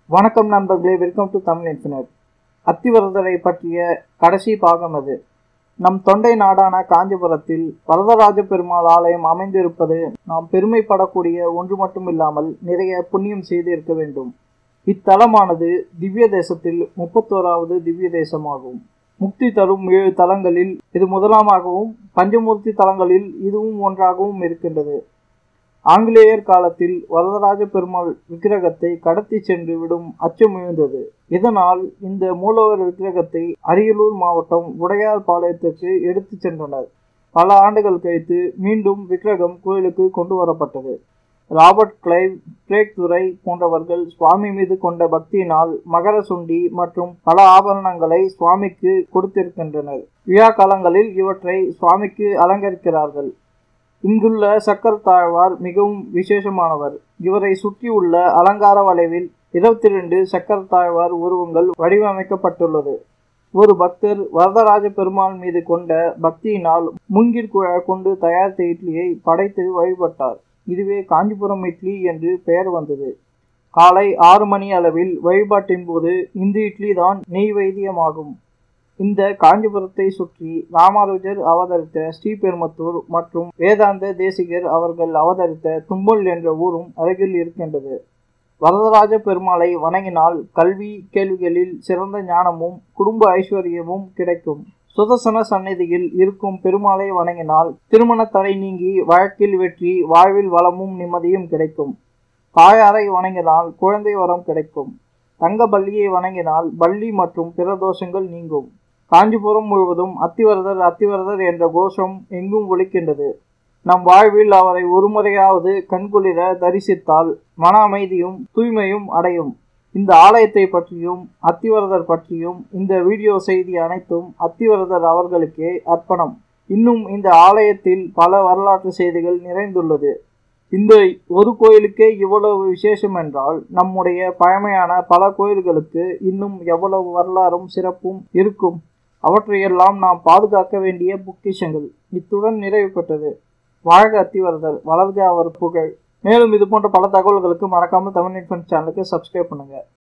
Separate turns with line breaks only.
வணக்கம் நண்பர்களே welcome to Tamil infinite அத்திவரதரை பற்றிய கடைசி பாகம் அது நம் தொண்டை நாடான காஞ்சிபுரத்தில் வரதராஜ பெருமாள் ஆலயம் அமைந்திருப்பது நாம் பெருமைப்படக்கூடிய ஒன்று மட்டுமில்லாமல் நிறைய புண்ணியம் செய்திருக்க வேண்டும் இத்தலமானது திவ்ய தேசத்தில் முப்பத்தோராவது திவ்ய தேசமாகும் முக்தி தரும் ஏழு தலங்களில் இது முதலாமாகவும் பஞ்சமூர்த்தி தலங்களில் இதுவும் ஒன்றாகவும் இருக்கின்றது ஆங்கிலேயர் காலத்தில் வரதராஜ பெருமாள் விக்கிரகத்தை கடத்தி சென்று விடும் அச்சம் எழுந்தது இதனால் இந்த மூலவர் விக்கிரகத்தை அரியலூர் மாவட்டம் உடையார் பாளையத்திற்கு எடுத்து சென்றனர் பல ஆண்டுகள் கழித்து மீண்டும் விக்கிரகம் கோயிலுக்கு கொண்டு வரப்பட்டது ராபர்ட் கிளைவ் பிரேக் துரை போன்றவர்கள் சுவாமி மீது கொண்ட பக்தியினால் மகர சுண்டி மற்றும் பல ஆபரணங்களை சுவாமிக்கு கொடுத்திருக்கின்றனர் விழா காலங்களில் இவற்றை சுவாமிக்கு அலங்கரிக்கிறார்கள் இங்குள்ள சக்கர தாழ்வார் மிகவும் விசேஷமானவர் இவரை சுற்றியுள்ள அலங்கார வளைவில் இருபத்தி ரெண்டு சக்கர தாழ்வார் உருவங்கள் வடிவமைக்கப்பட்டுள்ளது ஒரு பக்தர் வரதராஜ பெருமாள் மீது கொண்ட பக்தியினால் மூங்கிற் குழா கொண்டு தயாரித்த இட்லியை படைத்து வழிபட்டார் இதுவே காஞ்சிபுரம் இட்லி என்று பெயர் வந்தது காலை ஆறு மணி அளவில் வழிபாட்டின் போது இந்த இட்லி தான் நெய் வைத்தியமாகும் இந்த காஞ்சிபுரத்தை சுற்றி ராமானுஜர் அவதரித்த ஸ்ரீபெருமத்தூர் மற்றும் வேதாந்த தேசிகர் அவர்கள் அவதரித்த தும்பல் என்ற ஊரும் அருகில் இருக்கின்றது வரதராஜ பெருமாளை வணங்கினால் கல்வி கேள்விகளில் சிறந்த ஞானமும் குடும்ப ஐஸ்வர்யமும் கிடைக்கும் சுதர்சன சந்நிதியில் இருக்கும் பெருமாளை வணங்கினால் திருமண தடை நீங்கி வழக்கில் வெற்றி வாழ்வில் வளமும் நிம்மதியும் கிடைக்கும் தாயாரை வணங்கினால் குழந்தை வரம் கிடைக்கும் தங்க பள்ளியை வணங்கினால் பள்ளி மற்றும் பிற தோஷங்கள் நீங்கும் காஞ்சிபுரம் முழுவதும் அத்திவரதர் அத்திவரதர் என்ற கோஷம் எங்கும் ஒலிக்கின்றது நம் வாழ்வில் அவரை ஒருமுறையாவது கண்குளிர தரிசித்தால் மன அமைதியும் தூய்மையும் அடையும் இந்த ஆலயத்தை பற்றியும் அத்திவரதர் பற்றியும் இந்த வீடியோ செய்தி அனைத்தும் அத்திவரதர் அவர்களுக்கே அர்ப்பணம் இன்னும் இந்த ஆலயத்தில் பல வரலாற்று செய்திகள் நிறைந்துள்ளது இந்த ஒரு கோயிலுக்கே இவ்வளவு விசேஷம் என்றால் நம்முடைய பழமையான பல கோயில்களுக்கு இன்னும் எவ்வளவு வரலாறும் சிறப்பும் இருக்கும் அவற்றையெல்லாம் நாம் பாதுகாக்க வேண்டிய பொக்கிஷங்கள் இத்துடன் நிறைவு பெற்றது வாழ்க அத்திவரதர் வளர்க அவர் புகழ் மேலும் இது போன்ற பல தகவல்களுக்கு மறக்காம தமிழ் இன்ஃபன் சேனலுக்கு சப்ஸ்கிரைப் பண்ணுங்க